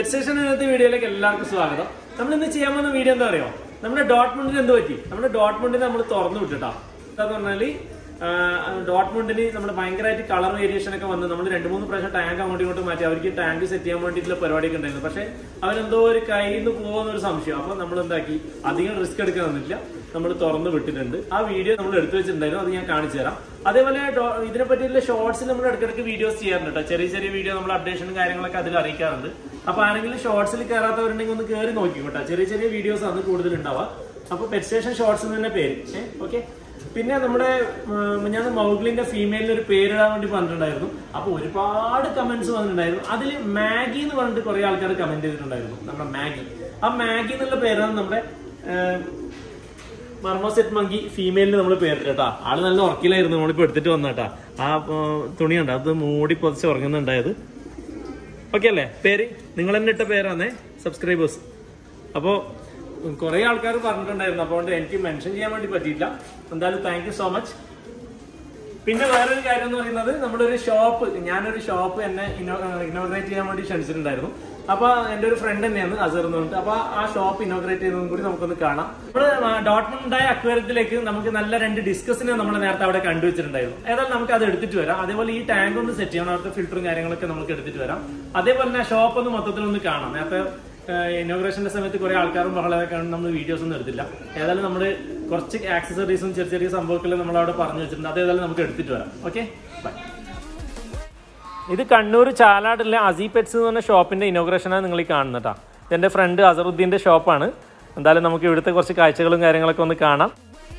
പെറ്റ്സ്റ്റേഷൻ ഇന്നത്തെ വീഡിയോയിലേക്ക് എല്ലാവർക്കും സ്വാഗതം നമ്മൾ ഇന്ന് ചെയ്യാൻ പോകുന്ന വീഡിയോ എന്താ അറിയോ നമ്മുടെ ഡോട്ട്മുണ്ടിന് എന്ത് പറ്റി നമ്മുടെ ഡോട്ട്മുണ്ടിന് നമ്മൾ തുറന്നു വിട്ടിട്ടാ എന്താന്ന് പറഞ്ഞാല് ഡോട്ട്മുണ്ടിന് നമ്മൾ ഭയങ്കരമായിട്ട് കളർ വേരിയേഷൻ ഒക്കെ വന്ന് നമ്മൾ രണ്ട് മൂന്ന് പ്രാവശ്യം ടാങ്ക് അങ്ങോട്ടും ഇങ്ങോട്ടും മാറ്റി അവർക്ക് ടാങ്ക് സെറ്റ് ചെയ്യാൻ വേണ്ടിയിട്ടുള്ള പരിപാടിയൊക്കെ ഉണ്ടായിരുന്നു പക്ഷെ അവരെന്തോ ഒരു കയ്യിൽ നിന്ന് പോകുന്ന ഒരു സംശയം അപ്പൊ നമ്മൾ എന്താക്കി അധികം റിസ്ക് എടുക്കാൻ തന്നില്ല നമ്മൾ തുറന്നു വിട്ടിട്ടുണ്ട് ആ വീഡിയോ നമ്മൾ എടുത്തു വെച്ചിട്ടുണ്ടായിരുന്നു അത് ഞാൻ കാണിച്ചു തരാം അതേപോലെ ഡോ- ഇതിനെ പറ്റിയുള്ള ഷോർട്സിൽ നമ്മൾ ഇടയ്ക്കിടയ്ക്ക് വീഡിയോസ് ചെയ്യാറുണ്ട് കേട്ടോ ചെറിയ ചെറിയ വീഡിയോ നമ്മൾ അപ്ഡേഷനും കാര്യങ്ങളൊക്കെ അതിൽ അറിയിക്കാറുണ്ട് അപ്പൊ ആരെങ്കിലും ഷോർട്സിൽ കയറാത്തവരുണ്ടെങ്കിൽ ഒന്ന് കയറി നോക്കിക്കോട്ടെ ചെറിയ ചെറിയ വീഡിയോസ് ആണ് കൂടുതൽ ഉണ്ടാവുക അപ്പൊ പെറ്റ് സ്റ്റേഷൻ ഷോർട്സ് എന്ന് തന്നെ പേര് ഏഹ് ഓക്കെ പിന്നെ നമ്മുടെ ഞാൻ മൗഗ്ലിന്റെ ഫീമെയിലിന് ഒരു പേരിടാൻ വേണ്ടി പറഞ്ഞിട്ടുണ്ടായിരുന്നു അപ്പൊ ഒരുപാട് കമന്റ്സ് വന്നിട്ടുണ്ടായിരുന്നു അതിൽ മാഗി എന്ന് പറഞ്ഞിട്ട് കുറെ ആൾക്കാർ കമന്റ് ചെയ്തിട്ടുണ്ടായിരുന്നു നമ്മുടെ മാഗി ആ മാഗി എന്നുള്ള പേരാണ് നമ്മുടെ ഏഹ്, മർമോസെറ്റ് മങ്കി ഫീമെയിലിന് നമ്മൾ പേരിട്ടാ ആള് നല്ല ഉറക്കിലായിരുന്നു നമ്മളിപ്പോ എടുത്തിട്ട് വന്നട്ടാ ആ ഏർ, തുണിയുണ്ട് അത് മൂടി പൊതിച്ച് ഉറങ്ങുന്നുണ്ടായത് ഓക്കെ അല്ലേ പേര് നിങ്ങൾ തന്നെ ഇട്ട പേരാന്നേ സബ്സ്ക്രൈബേഴ്സ് അപ്പോ കുറെ ആൾക്കാർ പറഞ്ഞിട്ടുണ്ടായിരുന്നു അതുകൊണ്ട് എനിക്ക് മെൻഷൻ ചെയ്യാൻ വേണ്ടി പറ്റിയില്ല എന്തായാലും താങ്ക് യു സോ മച്ച് പിന്നെ വേറൊരു കാര്യം എന്ന് പറയുന്നത് നമ്മുടെ ഒരു ഷോപ്പ് ഞാനൊരു ഷോപ്പ് എന്നെ ഇനോഗ്രേറ്റ് ചെയ്യാൻ വേണ്ടി ക്ഷണിച്ചിട്ടുണ്ടായിരുന്നു അപ്പൊ എന്റെ ഒരു ഫ്രണ്ട് തന്നെയാണ് അസർ എന്ന് പറഞ്ഞിട്ട് അപ്പൊ ആ ഷോപ്പ് ഇനോഗ്രേറ്റ് ചെയ്യുന്നതും കൂടി നമുക്കൊന്ന് കാണാം നമ്മള് ഡോട്ട്മണ്ട് ഉണ്ടായ അക്വേറിയത്തിലേക്ക് നമുക്ക് നല്ല രണ്ട് ഡിസ്കസിനെ നമ്മൾ നേരത്തെ അവിടെ കണ്ടുവച്ചിട്ടുണ്ടായിരുന്നു ഏതായാലും നമുക്ക് അത് എടുത്തിട്ട് വരാം അതേപോലെ ഈ ടാങ്ക് ഒന്ന് സെറ്റ് ചെയ്യണം അവിടുത്തെ ഫിൽറ്ററും കാര്യങ്ങളൊക്കെ നമുക്ക് എടുത്തിട്ട് വരാം അതേപോലെ തന്നെ ഷോപ്പ് ഒന്ന് മൊത്തത്തിൽ ഒന്ന് കാണാം നേരത്തെ ഇനോഗ്രേഷന്റെ സമയത്ത് കുറെ ആൾക്കാരും ബഹളമൊക്കെ നമ്മൾ വീഡിയോസ് ഒന്നും എടുത്തില്ല ഏതായാലും നമ്മൾ കുറച്ച് ആക്സസറീസും ചെറിയ ചെറിയ സംഭവങ്ങളും നമ്മൾ അവിടെ പറഞ്ഞു വെച്ചിട്ടുണ്ട് അത് ഏതായാലും നമുക്ക് എടുത്തിട്ട് വരാം ഓക്കെ ബൈ ഇത് കണ്ണൂർ ചാലാടിലെ അസി പെറ്റ്സ് എന്ന് പറഞ്ഞ ഷോപ്പിന്റെ ഇനോഗ്രേഷനാണ് നിങ്ങൾ ഈ കാണുന്നത് കേട്ടോ ഇതെന്റെ ഫ്രണ്ട് അസറുദ്ദീന്റെ ഷോപ്പാണ് എന്തായാലും നമുക്ക് ഇവിടുത്തെ കുറച്ച് കാഴ്ചകളും കാര്യങ്ങളൊക്കെ ഒന്ന് കാണാം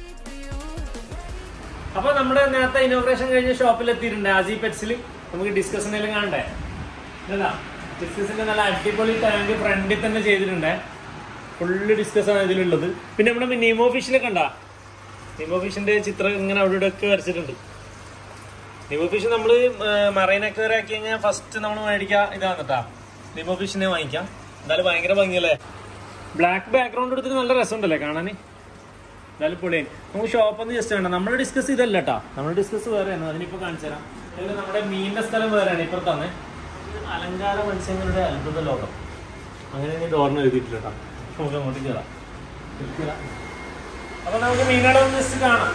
അപ്പൊ നമ്മുടെ നേരത്തെ ഇനോഗ്രേഷൻ കഴിഞ്ഞ ഷോപ്പിൽ എത്തിയിട്ടുണ്ട് അസി പെറ്റ്സിൽ നമുക്ക് ഡിസ്കഷനിലും കാണണ്ടേ ഇതാ ഡിസ്കസിന്റെ നല്ല അടിപൊളി ടാങ്ക് ഫ്രണ്ടിൽ തന്നെ ചെയ്തിട്ടുണ്ട് ഫുള്ള് ഡിസ്കസ് ആണ് ഇതിലുള്ളത് പിന്നെ നമ്മുടെ നീമോ ഫിഷിലൊക്കെ ഉണ്ടാ നീമോ ഫിഷിന്റെ ചിത്രം ഇങ്ങനെ അവിടെ ഇവിടെ ഒക്കെ വരച്ചിട്ടുണ്ട് നിമോ ഫിഷ് നമ്മൾ മറൈൻ അക്വയർ ആക്കി കഴിഞ്ഞാൽ ഫസ്റ്റ് നമ്മൾ മേടിക്കുക ഇതാണ് കേട്ടാ നിമോ ഫിഷിനെ വാങ്ങിക്കാം എന്തായാലും ഭയങ്കര ഭംഗിയല്ലേ ബ്ലാക്ക് ബാക്ക്ഗ്രൗണ്ട് എടുത്തിട്ട് നല്ല രസമുണ്ടല്ലേ കാണാൻ എന്തായാലും പൊളിയൻ നമുക്ക് ഷോപ്പ് ഒന്ന് ജസ്റ്റ് വേണ്ട നമ്മൾ ഡിസ്കസ് ചെയ്തല്ല കേട്ടാ നമ്മൾ ഡിസ്കസ് വേറെയാണ് അതിനിപ്പോ കാണിച്ചു തരാം ഇതിൽ നമ്മുടെ മീനിന്റെ സ്ഥലം വേറെയാണ് ഇപ്പുറത്താണ് ഇത് അലങ്കാര മത്സ്യങ്ങളുടെ അത്ഭുത ലോകം അങ്ങനെ ഇനി ഡോറിന് എഴുതിയിട്ടില്ല കേട്ടോ നമുക്ക് അങ്ങോട്ട് കയറാം കയറാം. അപ്പൊ നമുക്ക് മീനുകളെ ഒന്ന് ജസ്റ്റ് കാണാം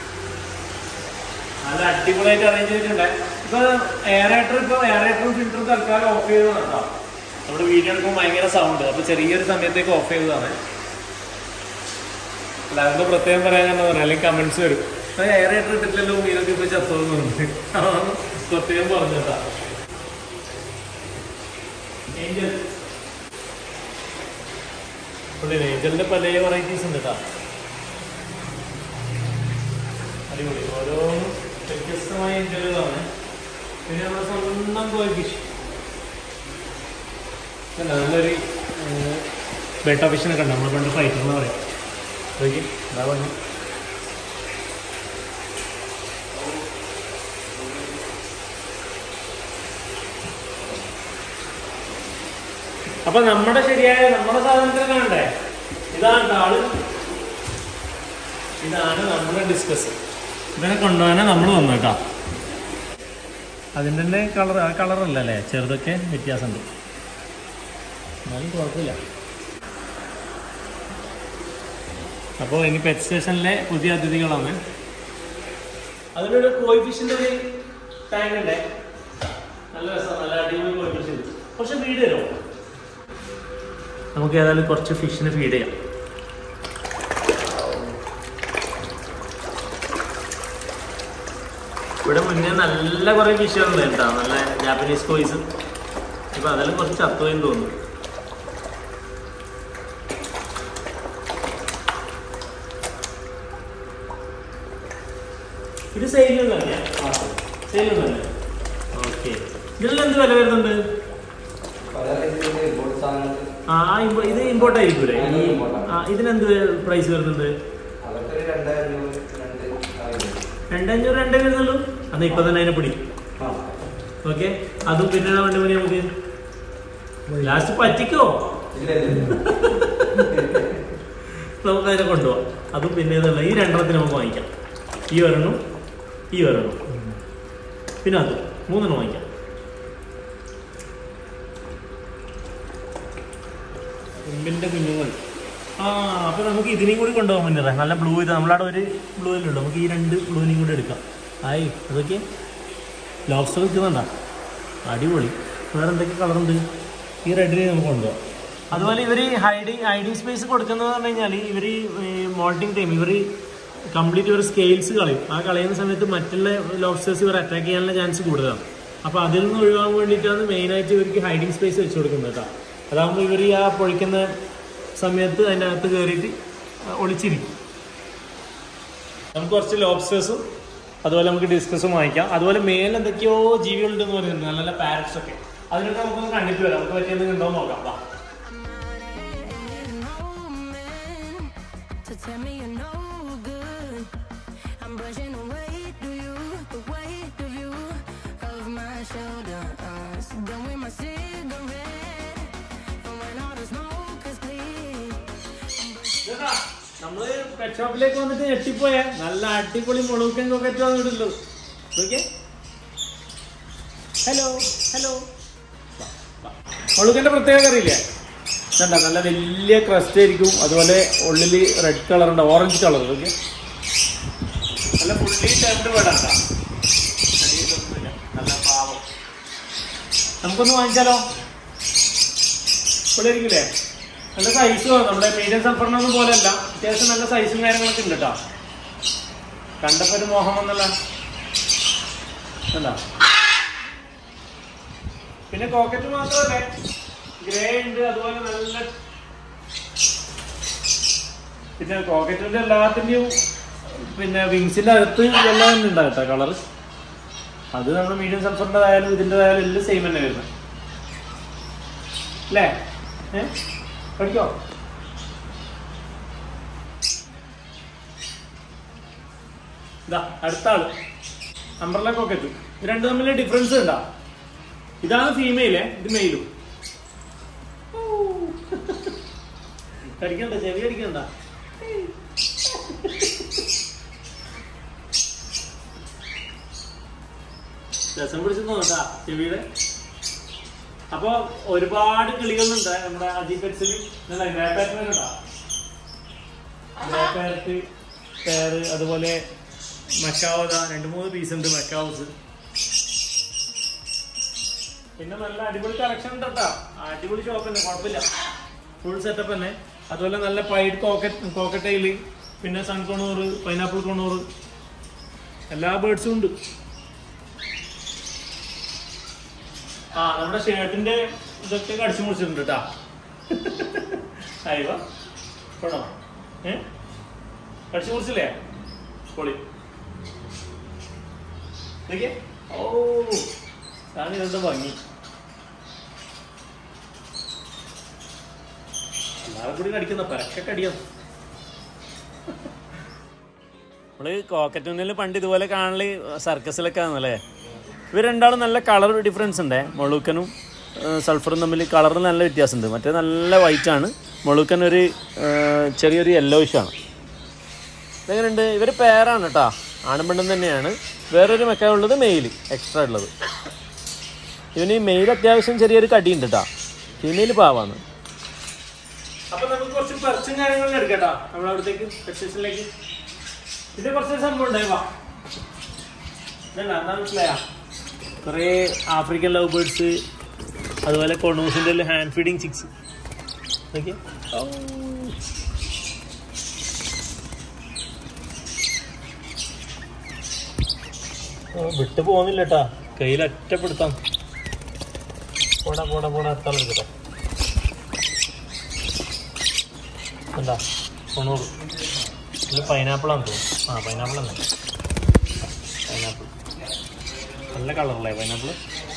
നല്ല അടിപൊളിയായിട്ട് അറേഞ്ച് ചെയ്തിട്ടുണ്ട് ഇപ്പൊ എയറേറ്റർ ഇപ്പൊ എയറേറ്ററും ഫിൽറ്ററും തൽക്കാലം ഓഫ് ചെയ്തതാണ് കേട്ടോ നമ്മുടെ വീഡിയോ എടുക്കുമ്പോൾ ഭയങ്കര സൗണ്ട് അപ്പൊ ചെറിയൊരു സമയത്തേക്ക് ഓഫ് ചെയ്തതാണ് അല്ല അതൊന്ന് പ്രത്യേകം പറയാനെന്ന് പറയാം അല്ലെങ്കിൽ കമന്റ്സ് വരും എയറേറ്റർ ഇട്ടിട്ടില്ലല്ലോ മീനൊക്കെ ഇപ്പൊ ചത്തോന്നുണ്ട് അതാണ് പ്രത്യേകം പറഞ്ഞതാ ഏഞ്ചൽ ഏഞ്ചലിന്റെ പല വെറൈറ്റീസ് ഉണ്ട് കേട്ടോ അടിപൊളി ഓരോ വ്യത്യസ്തമായ ഏഞ്ചലുകളാണ് പിന്നെ നമ്മുടെ സ്വന്തം കോയി ഫിഷ് നല്ലൊരു ബെട്ട ഫിഷിനൊക്കെ ഉണ്ട് നമ്മൾ പണ്ട് ഫൈറ്റർ എന്ന് പറയാം നോക്കി എന്താ പറഞ്ഞു അപ്പൊ നമ്മുടെ ശരിയായ നമ്മുടെ സാധനത്തിന് കാണണ്ടേ ഇതാണ് ട്ടോ ആള് ഇതാണ് നമ്മുടെ ഡിസ്കസ് ഇതിനെ കൊണ്ടുപോകാനാണ് നമ്മൾ വന്നു കേട്ടോ അതിൻ്റെ തന്നെ കളർ ആ കളറല്ല അല്ലേ ചെറുതൊക്കെ വ്യത്യാസമുണ്ട് എന്നാലും കുഴപ്പമില്ല അപ്പോൾ ഇനി പെറ്റ് സ്റ്റേഷനിലെ പുതിയ അതിഥികളാണ് അതിലൊരു കോയി ഫിഷിൻ്റെ ഒരു ടാങ്ക് ഉണ്ട് നല്ല രസം നല്ല അടിപൊളി കോയി ഫിഷ് കുറച്ച് ഫീഡ് തരുമോ നമുക്ക് ഏതായാലും കുറച്ച് ഫിഷിന് ഫീഡ് ചെയ്യാം ഇവിടെ മുന്നേ നല്ല കുറെ ഫിഷുകളുണ്ട് കേട്ടോ നല്ല ജാപ്പനീസ് കോയ്സ് ഇപ്പൊ അതെല്ലാം കുറച്ച് ചത്തുപോയെന്ന് തോന്നുന്നു ഇത് സെയിലൊന്നല്ല സെയിലൊന്നല്ല ഓക്കെ ഇതിലെല്ലാം എന്ത് വില വരുന്നുണ്ട് ആ ആ ഇമ്പോ- ഇത് ഇമ്പോർട്ട് ആയിരിക്കൂലേ ഈ ആ ഇതിനെന്ത് പ്രൈസ് വരുന്നുണ്ട് രണ്ടഞ്ഞൂറ് രണ്ടേ വരുന്നുള്ളൂ അന്ന് ഇപ്പൊ തന്നെ അതിനെ പിടി ഓക്കെ അതും പിന്നെ വേണ്ടി മതി നമുക്ക് ലാസ്റ്റ് പറ്റിക്കോ നമുക്ക് അതിനെ കൊണ്ടുപോകാം അതും പിന്നെ ഇതുള്ള ഈ രണ്ടെണ്ണത്തിന് നമുക്ക് വാങ്ങിക്കാം ഈ ഒരെണ്ണം ഈ ഒരെണ്ണം പിന്നെ അത് മൂന്നെണ്ണം വാങ്ങിക്കാം തുമ്പിന്റെ കുഞ്ഞുങ്ങൾ ആ അപ്പൊ നമുക്ക് ഇതിനെയും കൂടി കൊണ്ടുപോകാൻ മുന്നേ നല്ല ബ്ലൂ ഇത് നമ്മളവിടെ ഒരു ബ്ലൂ ഉള്ളൂ നമുക്ക് ഈ രണ്ട് ബ്ലൂവിനെയും കൂടി എടുക്കാം ആയി അതൊക്കെ ലോബ്സ്റ്റർ നിൽക്കുന്നുണ്ടാ അടിപൊളി വേറെ എന്തൊക്കെ കളറുണ്ട് ഈ റെഡിനെ നമുക്ക് കൊണ്ടുപോകാം അതുപോലെ ഇവർ ഹൈഡിങ് ഹൈഡിങ് സ്പേസ് കൊടുക്കുന്നത് പറഞ്ഞു കഴിഞ്ഞാൽ ഇവർ മോൾട്ടിങ് ടൈം ഇവർ കംപ്ലീറ്റ് ഇവർ സ്കെയിൽസ് കളയും ആ കളയുന്ന സമയത്ത് മറ്റുള്ള ലോബ്സ്റ്റേഴ്സ് ഇവർ അറ്റാക്ക് ചെയ്യാനുള്ള ചാൻസ് കൂടുതലാണ് അപ്പോൾ അതിൽ നിന്ന് ഒഴിവാകാൻ വേണ്ടിയിട്ടാണ് മെയിനായിട്ട് ഇവർക്ക് ഹൈഡിങ് സ്പേസ് വെച്ച് കൊടുക്കുന്നത് കേട്ടോ അതാകുമ്പോൾ ഇവർ ആ പൊഴിക്കുന്ന സമയത്ത് അതിൻ്റെ അകത്ത് കയറിയിട്ട് ഒളിച്ചിരിക്കും നമുക്ക് കുറച്ച് ലോബ്സ്റ്റേഴ്സും അതുപോലെ നമുക്ക് ഡിസ്കസും വാങ്ങിക്കാം അതുപോലെ മേലെ എന്തൊക്കെയോ ജീവികളുണ്ടെന്ന് പറയുന്നത് നല്ല നല്ല പാരറ്റ്സ് ഒക്കെ അതിനൊക്കെ നമുക്കൊന്ന് കണ്ടിട്ട് വരാം നമുക്ക് പറ്റിയത് ഉണ്ടോ നോക്കാം വാ To tell me you're no good. I'm brushing away to you, the weight of you, of my shoulders. Done with my cigarette. And when all the smoke is clear. ഇതെടാ, നമ്മള് പെറ്റ് ഷോപ്പിലേക്ക് വന്നിട്ട് ഞെട്ടിപ്പോയ നല്ല അടിപൊളി മുളുക്കൻ കൊക്കറ്റ് വന്നിട്ടുള്ളൂ ഓക്കെ ഹലോ ഹലോ മുളുക്കന്റെ പ്രത്യേകത അറിയില്ലേ ഇതണ്ട നല്ല വലിയ ക്രസ്റ്റ് ആയിരിക്കും അതുപോലെ ഉള്ളിൽ റെഡ് കളർ ഉണ്ട് ഓറഞ്ച് കളർ ഓക്കെ നല്ല ഫുള്ളി ടെൻഡ് വേടണ്ട നല്ല പാവം നമുക്കൊന്ന് വാങ്ങിച്ചാലോ ഇവിടെ ഇരിക്കില്ലേ നല്ല സൈസ് വേണം നമ്മുടെ മീഡിയം സൽഫറിനൊന്നും പോലെയല്ല അത്യാവശ്യം നല്ല സൈസും കാര്യങ്ങളൊക്കെ ഉണ്ട് കേട്ടോ കണ്ടപ്പോ ഒരു മോഹം വന്നല്ല എന്താ പിന്നെ കോക്കറ്റ് മാത്രമല്ലേ ഗ്രേ ഉണ്ട് അതുപോലെ നല്ല പിന്നെ കോക്കറ്റിന്റെ എല്ലാത്തിന്റെയും പിന്നെ വിങ്സിന്റെ അകത്ത് എല്ലാം തന്നെ ഉണ്ടാവും കേട്ടോ കളറ് അത് നമ്മുടെ മീഡിയം സൽഫറിൻ്റെതായാലും ഇതിൻ്റെതായാലും എല്ലാം സെയിം തന്നെ വരുന്നത് അല്ലേ ഏ പഠിക്കോ ഇതാ അടുത്ത ആള് അംബ്രല കോക്കറ്റ് ഇത് രണ്ടു തമ്മിൽ ഡിഫറൻസ് ഉണ്ടാ ഇതാണ് ഫീമെയിലേ ഇത് മെയിലും കടിക്കണ്ട ചെവി കടിക്കണ്ട രസം പിടിച്ചു തോന്നട്ടാ ചെവിയുടെ അപ്പൊ ഒരുപാട് കിളികളുണ്ട് നമ്മുടെ അജിപെറ്റ്സിൽ ഗ്രേപ്പാരറ്റ് ഗ്രേപ്പാരറ്റ് പേര് അതുപോലെ മക്കാവത രണ്ട് മൂന്ന് പീസ് ഉണ്ട് മക്കാവസ് പിന്നെ നല്ല അടിപൊളി കളക്ഷൻ ഉണ്ട് കേട്ടോ അടിപൊളി ഷോപ്പ് തന്നെ കുഴപ്പമില്ല ഫുൾ സെറ്റപ്പ് തന്നെ അതുപോലെ നല്ല പൈഡ് കോക്കറ്റ് കോക്കറ്റൈല് പിന്നെ സൺ കൊണൂറ് പൈനാപ്പിൾ കൊണൂറ് എല്ലാ ബേർഡ്സും ഉണ്ട് ആ നമ്മുടെ ഷർട്ടിന്റെ ഇതൊക്കെ കടിച്ചു മുറിച്ചിട്ടുണ്ട് കേട്ടാ അയവ കൊള്ളാം ഏ കടിച്ചു മുറിച്ചില്ലേ പൊളി ഇതൊക്കെ ഓ സാധനം ഇതെന്താ ഭംഗി എല്ലാവരും കൂടി കടിക്കുന്ന പരക്കെ അടിയാണ് നമ്മള് കോക്കറ്റുന്നിൽ പണ്ട് ഇതുപോലെ കാണല് സർക്കസിലൊക്കെ ആണല്ലേ ഇവർ രണ്ടാളും നല്ല കളർ ഡിഫറൻസ് ഉണ്ട് മൊളൂക്കനും സൾഫറും തമ്മിൽ കളറിൽ നല്ല വ്യത്യാസമുണ്ട് മറ്റേ നല്ല വൈറ്റ് ആണ് മൊളൂക്കൻ ഒരു ആ, ചെറിയൊരു യെല്ലോയിഷ് ആണ് ഇതെങ്ങനെയുണ്ട് ഇവർ പേരാണ് കേട്ടോ ആണും പെണ്ണും തന്നെയാണ് വേറൊരു മെക്ക ഉള്ളത് മെയിൽ എക്സ്ട്രാ ഉള്ളത് ഇവന് ഈ മെയിൽ അത്യാവശ്യം ചെറിയൊരു കടിയുണ്ട് കേട്ടോ ഫീമെയിൽ പാവാണ് അപ്പൊ നമുക്ക് കുറച്ച് പർച്ചും കാര്യങ്ങളും എടുക്കട്ടോ നമ്മളവിടത്തേക്ക് സ്റ്റേഷനിലേക്ക് ഇത് കുറച്ച് സംഭവം ഉണ്ടായി വാ ഇതല്ല എന്താ മനസ്സിലായ കുറേ ആഫ്രിക്കൻ ലവ് ബേർഡ്സ് അതുപോലെ കൊണൂസിൻ്റെ ഹാൻഡ് ഫീഡിങ് ചിക്സ് ഓക്കെ വിട്ടു പോകുന്നില്ല കേട്ടാ കയ്യിൽ ഒറ്റപ്പെടുത്താം പോടാ പോടാ പോടാ എത്താൻ കേട്ടോ എന്താ തൊണ്ണൂറ് ഇത് പൈനാപ്പിളാന്ന് തോന്നുന്നു ആ പൈനാപ്പിൾ തന്നെ പൈനാപ്പിൾ നല്ല കളറല്ലേ പൈനാപ്പിൾ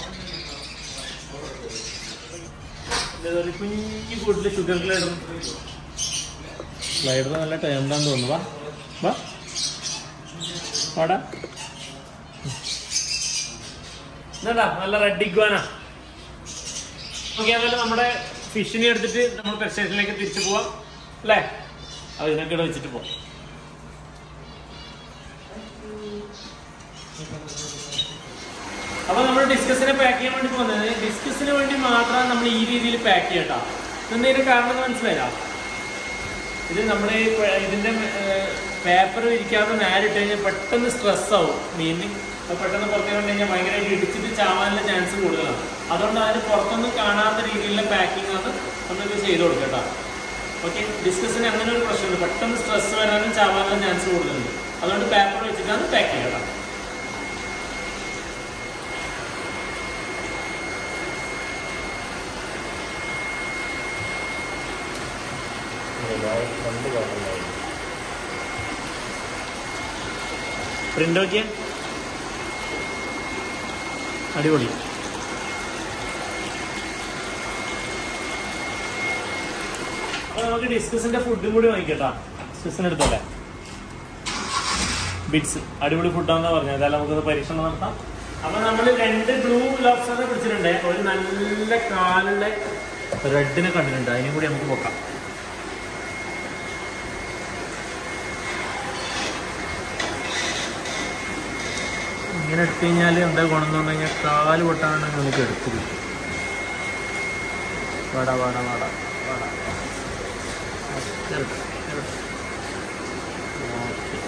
ഒരു കുഞ്ഞു കൂട്ടിൽ ഷുഗർ ഗ്ലൈഡർ ഗ്ലൈഡർ നല്ല ടേംഡാന്ന് തോന്നുന്നു വാ വാ വാടാ എന്താ നല്ല റെഡ് ഇഗ്വാന ഓക്കെ അതുപോലെ നമ്മുടെ ഫിഷിനെ എടുത്തിട്ട് നമ്മൾ പെറ്റ് സ്റ്റേഷനിലേക്ക് തിരിച്ചു പോവാം അല്ലേ അത് ഇതിനൊക്കെ ഇവിടെ വെച്ചിട്ട് പോവാം അപ്പൊ നമ്മൾ ഡിസ്കസിനെ പാക്ക് ചെയ്യാൻ വേണ്ടി പോകുന്നത് ഡിസ്കസിന് വേണ്ടി മാത്രം നമ്മൾ ഈ രീതിയിൽ പാക്ക് ചെയ്യട്ടോ ഇതിന്റെ കാരണം എന്ന് മനസ്സിലായില്ല ഇത് നമ്മുടെ ഈ പ- ഇതിന്റെ പേപ്പർ ഇരിക്കാതെ നേരിട്ട് കഴിഞ്ഞാൽ പെട്ടെന്ന് സ്ട്രെസ് ആവും മീനിന് അത് പെട്ടെന്ന് പുറത്തേക്ക് വന്നു കഴിഞ്ഞാൽ ഭയങ്കരമായിട്ട് ഇടിച്ചിട്ട് ചാവാനുള്ള ചാൻസ് കൂടുതലാണ് അതുകൊണ്ട് അതിന് പുറത്തൊന്നും കാണാത്ത രീതിയിലുള്ള പാക്കിംഗ് ആണ് നമ്മളിത് ചെയ്ത് കൊടുക്കുക കേട്ടോ ഓക്കെ ഡിസ്കസിന് അങ്ങനെ ഒരു പ്രശ്നമുണ്ട് പെട്ടെന്ന് സ്ട്രെസ് വരാനും ചാവാനുള്ള ചാൻസ് കൂടുതലുണ്ട് അതുകൊണ്ട് പേപ്പർ വെച്ചിട്ടാണ് പാക്ക് ചെയ്യുക കേട്ടോ പ്രിന്റ് നോക്കിയ അടിപൊളി അപ്പൊ നമുക്ക് ഡിസ്കസിന്റെ ഫുഡും കൂടി വാങ്ങിക്കട്ടാ ഡിസ്കസിന് എടുത്തോട്ടെ ബിറ്റ്സ് അടിപൊളി ഫുഡാണെന്നാ പറഞ്ഞത് അതായത് നമുക്കത് പരീക്ഷണം നടത്താം അപ്പൊ നമ്മൾ രണ്ട് ബ്ലൂ ലോബ്സ്റ്ററിനെ പിടിച്ചിട്ടുണ്ട് ഒരു നല്ല കാലുള്ള റെഡിനെ കണ്ടിട്ടുണ്ട് അതിനും കൂടി നമുക്ക് നോക്കാം ഇങ്ങനെ എടുത്തു കഴിഞ്ഞാൽ എന്താ ഗുണം എന്ന് പറഞ്ഞു കഴിഞ്ഞാൽ കാല് പൊട്ടാണ് നമുക്ക് എടുത്തു കിട്ടും വാട വാട വാട വാട ചെറുത്, ചെറുത്. ഓക്കേ.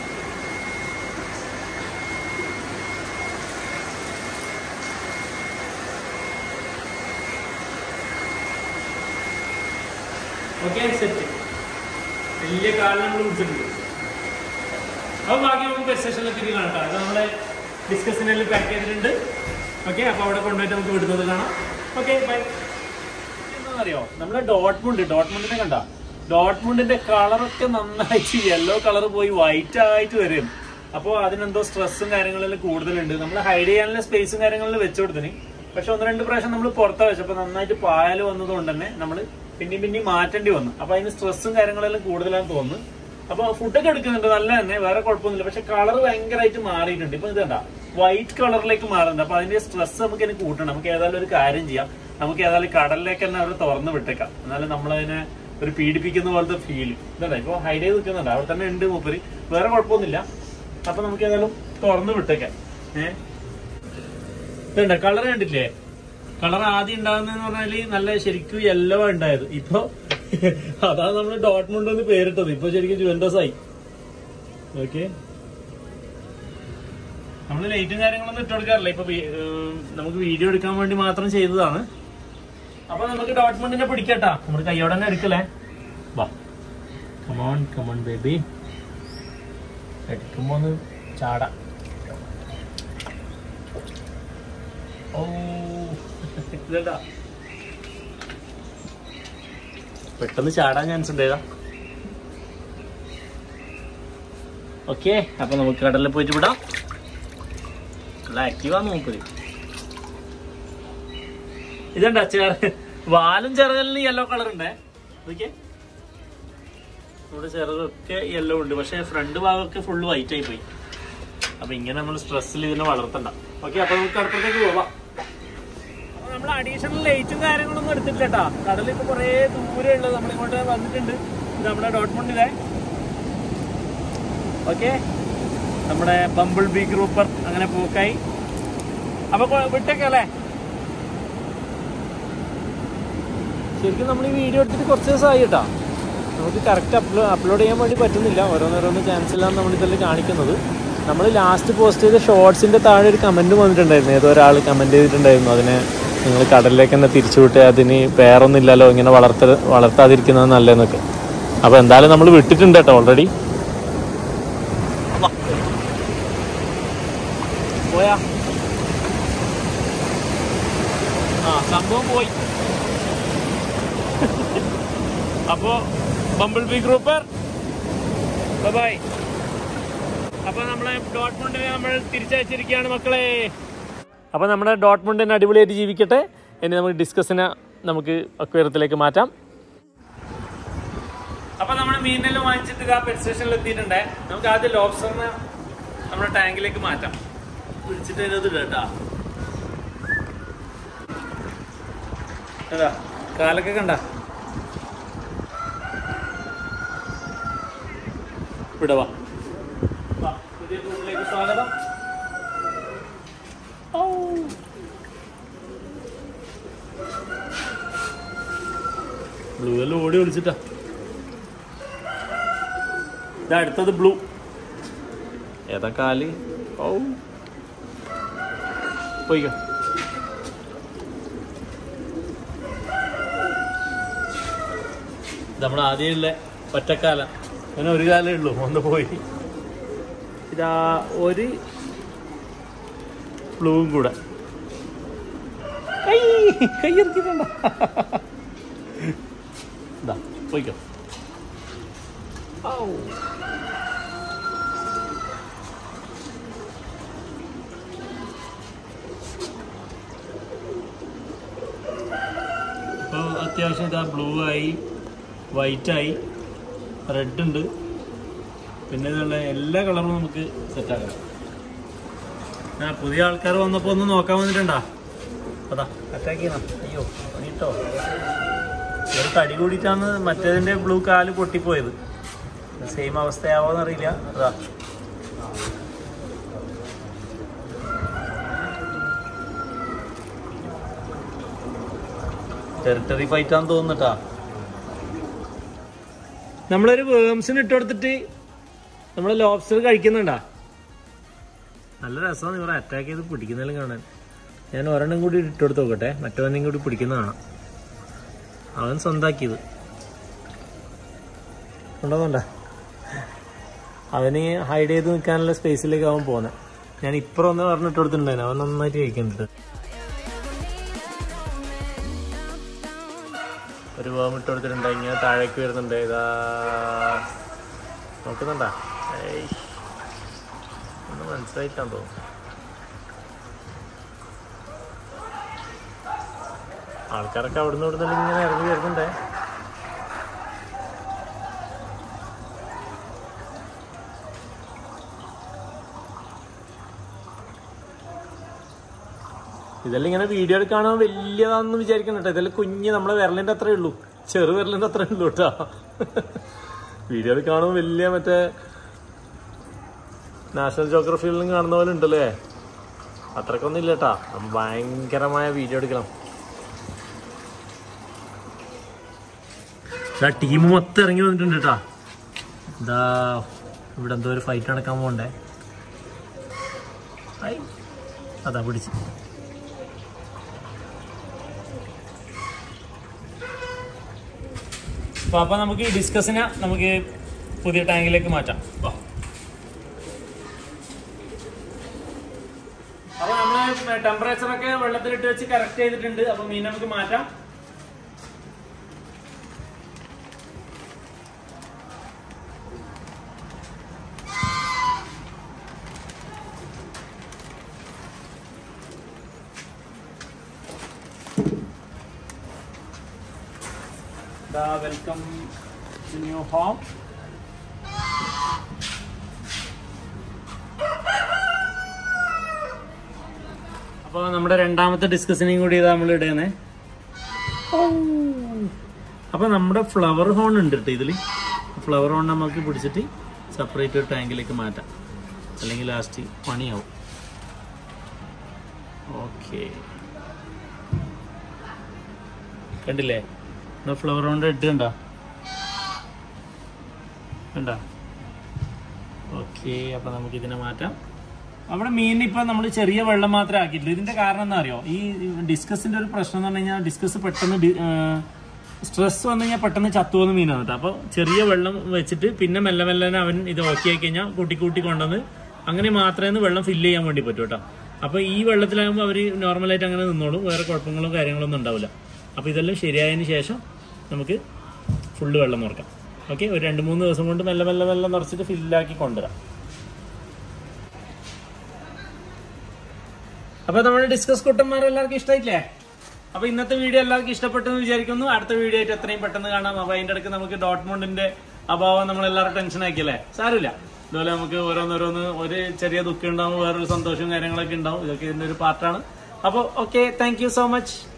ഓക്കെ സെറ്റ് വലിയ കാലം നമ്മൾ പിടിച്ചിട്ടുണ്ട് അപ്പോൾ ബാക്കി നമുക്ക് ബസ് സ്റ്റേഷനിൽ എത്തിയിട്ട് കാണാം കേട്ടോ അത് നമ്മളെ ഡിസ്കസിനെല്ലാം പാക്ക് ചെയ്തിട്ടുണ്ട് ഓക്കെ അപ്പോൾ അവിടെ കൊണ്ടുപോയിട്ട് നമുക്ക് വിടുന്നത് കാണാം ഓക്കെ ബൈ അറിയോ നമ്മുടെ ഡോട്ട്മുണ്ട് ഡോട്ട്മുണ്ടിനെ കണ്ട ഡോട്ട്മുണ്ടിന്റെ കളറൊക്കെ നന്നായിട്ട് യെല്ലോ കളർ പോയി വൈറ്റ് ആയിട്ട് വരും അപ്പോൾ അതിനെന്തോ സ്ട്രെസ്സും കാര്യങ്ങളെല്ലാം കൂടുതലുണ്ട് നമ്മൾ ഹൈഡ് ചെയ്യാനുള്ള സ്പേസും കാര്യങ്ങളിൽ വെച്ചു കൊടുത്തിന് പക്ഷെ ഒന്ന് രണ്ട് പ്രാവശ്യം നമ്മൾ പുറത്താ വെച്ചപ്പോൾ നന്നായിട്ട് പായൽ വന്നതുകൊണ്ട് തന്നെ നമ്മൾ പിന്നെയും പിന്നെയും മാറ്റേണ്ടി വന്നു അപ്പോൾ അതിന് സ്ട്രെസ്സും കാര്യങ്ങളെല്ലാം കൂടുതലാണെന്ന് തോന്നുന്നു അപ്പൊ ഫുഡൊക്കെ എടുക്കുന്നുണ്ട് നല്ല തന്നെ വേറെ കുഴപ്പമൊന്നുമില്ല പക്ഷെ കളർ ഭയങ്കരമായിട്ട് മാറിയിട്ടുണ്ട് ഇപ്പൊ ഇത് കണ്ട വൈറ്റ് കളറിലേക്ക് മാറുന്നുണ്ട് അപ്പൊ അതിന്റെ സ്ട്രെസ് നമുക്ക് ഇനി കൂട്ടണം നമുക്ക് ഏതായാലും ഒരു കാര്യം ചെയ്യാം നമുക്ക് ഏതായാലും കടലിലേക്ക് തന്നെ അവർ തുറന്നു വിട്ടേക്കാം എന്നാലും നമ്മളതിനെ ഒരു പീഡിപ്പിക്കുന്ന പോലത്തെ ഫീൽ ഇതല്ല ഇപ്പൊ ഹൈഡ് ചെയ്ത് നിൽക്കുന്നുണ്ട് അവിടെ തന്നെ ഉണ്ട് മൂപ്പര് വേറെ കുഴപ്പമൊന്നുമില്ല അപ്പൊ നമുക്ക് ഏതായാലും തുറന്നു വിട്ടേക്കാം ഏഹ് ഇതുണ്ട് കളർ കണ്ടില്ലേ കളർ ആദ്യം ഉണ്ടാകുന്നതെന്ന് പറഞ്ഞാല് നല്ല ശരിക്കും യെല്ലോ ഉണ്ടായത് ഇപ്പൊ അതാണ് നമ്മൾ ഡോട്ട്മുണ്ട് എന്ന് പേരിട്ടത് ഇപ്പൊ ശരിക്കും ജുവൻഡസ് ആയി ഓക്കെ നമ്മൾ ലൈറ്റും കാര്യങ്ങളൊന്നും ഇട്ട് കൊടുക്കാറില്ല ഇപ്പൊ വി- ഏഹ് നമുക്ക് വീഡിയോ എടുക്കാൻ വേണ്ടി മാത്രം ചെയ്തതാണ് അപ്പൊ നമുക്ക് ഡോട്ട്മുണ്ടിനെ പിടിക്കട്ടാ നമ്മൾ കൈയോടെ തന്നെ എടുക്കലേ വാ കമോൺ കമോൺ ബേബി എടുക്കുമ്പോ ഒന്ന് ചാടാ ഓ ഇതേട്ടാ പെട്ടെന്ന് ചാടാൻ ചാൻസ് ഉണ്ട് ഏതാ ഓക്കെ അപ്പൊ നമുക്ക് കടലിൽ പോയിട്ട് വിടാം നല്ല ആക്റ്റീവാ നോക്കല് ഇതണ്ട ചേർ വാലും ചെറുകലിന് യെല്ലോ കളർ ഉണ്ടേ ഓക്കെ നമ്മുടെ ചെറുതൊക്കെ യെല്ലോ ഉണ്ട് പക്ഷെ ഫ്രണ്ട് ഭാഗമൊക്കെ ഫുള്ള് വൈറ്റ് ആയി പോയി അപ്പൊ ഇങ്ങനെ നമ്മൾ സ്ട്രെസ്സിൽ ഇതിനെ വളർത്തണ്ട ഓക്കെ അപ്പൊ നമുക്ക് അടുത്തേക്ക് പോവാം അപ്പൊ നമ്മൾ അഡീഷണൽ ലൈറ്റും കാര്യങ്ങളൊന്നും എടുത്തിട്ടില്ല കേട്ടാ കടലിൽ ഇപ്പൊ കുറേ ദൂരെ ഉള്ളത് നമ്മളിങ്ങോട്ട് വന്നിട്ടുണ്ട് ഇത് നമ്മുടെ ഡോട്ട്മുണ്ടിലെ ഓക്കെ നമ്മുടെ ബമ്പിൾ ബി ഗ്രൂപ്പർ അങ്ങനെ പോക്കായി അപ്പൊ കൊ- വിട്ടേക്കല്ലേ ശരിക്കും നമ്മൾ ഈ വീഡിയോ എടുത്തിട്ട് കുറച്ച് ദിവസമായി കേട്ടാ നമുക്ക് കറക്റ്റ് അപ്ലോ അപ്ലോഡ് ചെയ്യാൻ വേണ്ടി പറ്റുന്നില്ല ഓരോന്നോരോന്ന് ചാൻസ് ഇല്ലാന്ന് നമ്മൾ ഇതിൽ കാണിക്കുന്നത് നമ്മൾ ലാസ്റ്റ് പോസ്റ്റ് ചെയ്ത ഷോർട്സിന്റെ താഴെ ഒരു കമന്റ് വന്നിട്ടുണ്ടായിരുന്നു ഏതോ ഒരാൾ കമന്റ് ചെയ്തിട്ടുണ്ടായിരുന്നു അതിനെ നിങ്ങൾ കടലിലേക്ക് തന്നെ തിരിച്ചുവിട്ട് അതിന് വേറൊന്നും ഇല്ലല്ലോ ഇങ്ങനെ വളർത്ത വളർത്താതിരിക്കുന്നത് നല്ലതെന്നൊക്കെ അപ്പൊ എന്തായാലും നമ്മൾ വിട്ടിട്ടുണ്ട് കേട്ടോ ഓൾറെഡി പോയാ ആ സംഭവം പോയി അപ്പോ ബമ്പിൾ ബി ഗ്രൂപ്പർ ബൈ അപ്പൊ നമ്മളെ ഡോട്ട്മുണ്ടിനെ നമ്മൾ തിരിച്ചയച്ചിരിക്കുകയാണ് മക്കളെ അപ്പൊ നമ്മുടെ ഡോട്ട്മുണ്ടിനെ അടിപൊളിയായിട്ട് ജീവിക്കട്ടെ ഇനി നമുക്ക് ഡിസ്കസിനെ നമുക്ക് അക്വേറത്തിലേക്ക് മാറ്റാം അപ്പൊ നമ്മൾ മീനെല്ലാം വാങ്ങിച്ചിട്ട് ഇതാ പെറ്റ് സ്റ്റേഷനിൽ എത്തിയിട്ടുണ്ട് നമുക്ക് ആദ്യം ലോബ്സ്റ്ററിനെ നമ്മുടെ ടാങ്കിലേക്ക് മാറ്റാം പിടിച്ചിട്ട് അതിനകത്ത് കേട്ടാ അതാ കാലൊക്കെ കണ്ട വിടവാ വാ, പുതിയ റൂമിലേക്ക് സ്വാഗതം ഔ. ബ്ലൂ എല്ലാം ഓടി ഒളിച്ചിട്ടാ ഇത് അടുത്തത് ബ്ലൂ ഏതാ കാല് ഓ പോയിക്കോ നമ്മൾ ആദ്യമുള്ള ഒറ്റക്കാലം അങ്ങനെ ഒരു കാലേ ഉള്ളൂ ഒന്ന് പോയി ഇതാ ഒരു ബ്ലൂവും കൂടെ കൈ കൈയിറക്കിട്ടുണ്ട ഇതാ പോയിക്കോ ഔ. ഇപ്പോൾ അത്യാവശ്യം ഇതാ ബ്ലൂ ആയി വൈറ്റ് ആയി റെഡ് ഉണ്ട് പിന്നെ ഇതുള്ള എല്ലാ കളറും നമുക്ക് സെറ്റാക്കാം ആ പുതിയ ആൾക്കാർ വന്നപ്പോൾ ഒന്ന് നോക്കാൻ വന്നിട്ടുണ്ടാ അതാ അറ്റാക്ക് ചെയ്യണം അയ്യോ പണിട്ടോ ഒരു തടി കൂടിയിട്ടാണ് മറ്റേതിന്റെ ബ്ലൂ കാല് പൊട്ടിപ്പോയത് സെയിം അവസ്ഥയാവോന്ന് അറിയില്ല അതാ ടെറിട്ടറി ഫൈറ്റാന്ന് തോന്നുന്നുട്ടാ നമ്മളൊരു വേംസിന് ഇട്ട് കൊടുത്തിട്ട് നമ്മൾ ലോബ്സ്റ്റർ കഴിക്കുന്നുണ്ടാ നല്ല രസമാണ് ഇവർ അറ്റാക്ക് ചെയ്ത് പിടിക്കുന്നതെല്ലാം കാണാൻ ഞാൻ ഒരെണ്ണം കൂടി ഇട്ട് കൊടുത്ത് നോക്കട്ടെ മറ്റവനെയും കൂടി പിടിക്കുന്ന കാണാം അവൻ സ്വന്താക്കിയത് ഉണ്ടോന്നുണ്ട അവന് ഹൈഡ് ചെയ്ത് നിൽക്കാനുള്ള സ്പേസിലേക്ക് അവൻ പോകുന്നത് ഞാൻ ഇപ്പുറം ഒന്ന് പറഞ്ഞിട്ട് കൊടുത്തിട്ടുണ്ടായിരുന്നു അവൻ നന്നായിട്ട് കഴിക്കുന്നുണ്ട് ഒരു വേം ഇട്ട് കൊടുത്തിട്ടുണ്ട് ഇങ്ങനെ താഴേക്ക് വരുന്നുണ്ട് ഇതാ നോക്കുന്നുണ്ടാ ഏയ് ഒന്ന് മനസ്സിലായിട്ടാന്ന് തോന്നുന്നു ആൾക്കാരൊക്കെ അവിടുന്ന് ഇവിടുന്ന് ഇങ്ങനെ ഇറങ്ങി വരുന്നുണ്ടേ ഇതെല്ലാം ഇങ്ങനെ വീഡിയോ എടുക്കാണോ വലിയതാണെന്ന് വിചാരിക്കണം കേട്ടോ ഇതെല്ലാം കുഞ്ഞ് നമ്മളെ വിരലിന്റെ അത്രേ ഉള്ളൂ ചെറു വിരലിന്റെ അത്രേ ഉള്ളൂ കേട്ടോ വീഡിയോ എടുക്കാണോ വലിയ മറ്റേ നാഷണൽ ജോഗ്രഫിയിലും കാണുന്ന പോലെ ഉണ്ടല്ലേ അത്രക്കൊന്നും ഇല്ല കേട്ടാ നമ്മ ഭയങ്കരമായ വീഡിയോ എടുക്കണം ടീം മൊത്തം ഇറങ്ങി വന്നിട്ടുണ്ട് കേട്ടാ ഇതാ ഇവിടെ എന്തോ ഒരു ഫൈറ്റ് നടക്കാൻ പോണ്ടേ ഐ, അതാ പിടിച്ച് അപ്പൊ അപ്പൊ നമുക്ക് ഈ ഡിസ്കസിനെ നമുക്ക് പുതിയ ടാങ്കിലേക്ക് മാറ്റാം വാ. അപ്പൊ നമ്മള് ടെമ്പറേച്ചർ ഒക്കെ വെള്ളത്തിലിട്ട് വെച്ച് കറക്റ്റ് ചെയ്തിട്ടുണ്ട് അപ്പൊ മീൻ നമുക്ക് മാറ്റാം വെൽക്കം ടു ന്യൂ ഹോം അപ്പോൾ നമ്മുടെ രണ്ടാമത്തെ ഡിസ്കസിനെയും കൂടി ഇതാ നമ്മൾ ഇടുന്നേ അപ്പൊ നമ്മുടെ ഫ്ലവർ ഹോൺ ഉണ്ട് കേട്ടോ ഇതിൽ ഫ്ലവർ ഹോൺ നമുക്ക് പിടിച്ചിട്ട് സെപ്പറേറ്റ് ഒരു ടാങ്കിലേക്ക് മാറ്റാം അല്ലെങ്കിൽ ലാസ്റ്റ് പണിയാവും ഓക്കെ കണ്ടില്ലേ ഫ്ലവർ ഹോണിന്റെ ഹെഡ് കണ്ടോ കണ്ടോ ഓക്കെ അപ്പൊ നമുക്ക് ഇതിനെ മാറ്റാം അവിടെ മീനിന് ഇപ്പൊ നമ്മൾ ചെറിയ വെള്ളം മാത്രമേ ആക്കിയിട്ടുള്ളൂ ഇതിന്റെ കാരണം എന്താ അറിയോ ഈ ഡിസ്കസിന്റെ ഒരു പ്രശ്നം എന്ന് പറഞ്ഞു കഴിഞ്ഞാൽ ഡിസ്കസ് പെട്ടെന്ന് സ്ട്രെസ് വന്നു കഴിഞ്ഞാൽ പെട്ടെന്ന് ചത്തുവന്ന മീനാണ് കേട്ടോ അപ്പൊ ചെറിയ വെള്ളം വെച്ചിട്ട് പിന്നെ മെല്ലെ മെല്ലെ അവൻ ഇത് ഓക്കെ ആയി കഴിഞ്ഞാൽ കൂട്ടി കൂട്ടി കൊണ്ടുവന്ന് അങ്ങനെ മാത്രമേ വെള്ളം ഫില്ല് ചെയ്യാൻ വേണ്ടി പറ്റൂ കേട്ടോ അപ്പൊ ഈ വെള്ളത്തിലാകുമ്പോൾ അവർ നോർമലായിട്ട് അങ്ങനെ നിന്നോളും വേറെ കുഴപ്പങ്ങളോ കാര്യങ്ങളൊന്നും ഉണ്ടാവില്ല അപ്പൊ ഇതെല്ലാം ശരിയായതിനു ശേഷം നമുക്ക് ഫുള്ള് വെള്ളം നിറക്കാം ഓക്കെ ഒരു രണ്ട് മൂന്ന് ദിവസം കൊണ്ട് മെല്ലെ മെല്ലെ മെല്ലെ നിറച്ചിട്ട് ഫില്ലാക്കി കൊണ്ടുവരാം അപ്പൊ നമ്മുടെ ഡിസ്കസ് കുട്ടന്മാർ എല്ലാവർക്കും ഇഷ്ടമായില്ലേ അപ്പൊ ഇന്നത്തെ വീഡിയോ എല്ലാവർക്കും ഇഷ്ടപ്പെട്ടെന്ന് വിചാരിക്കുന്നു അടുത്ത വീഡിയോ ആയിട്ട് എത്രയും പെട്ടെന്ന് കാണാം അപ്പൊ അതിന്റെ ഇടയ്ക്ക് നമുക്ക് ഡോട്ട്മോണ്ടിന്റെ അഭാവം നമ്മൾ എല്ലാവരും ടെൻഷൻ ആക്കിയല്ലേ സാരമില്ല ഇതുപോലെ നമുക്ക് ഓരോന്നോരോന്ന് ഒരു ചെറിയ ദുഃഖം ഉണ്ടാവും വേറൊരു സന്തോഷവും കാര്യങ്ങളൊക്കെ ഉണ്ടാവും ഇതൊക്കെ ഇതിന്റെ ഒരു പാർട്ടാണ് അപ്പോൾ okay thank you so much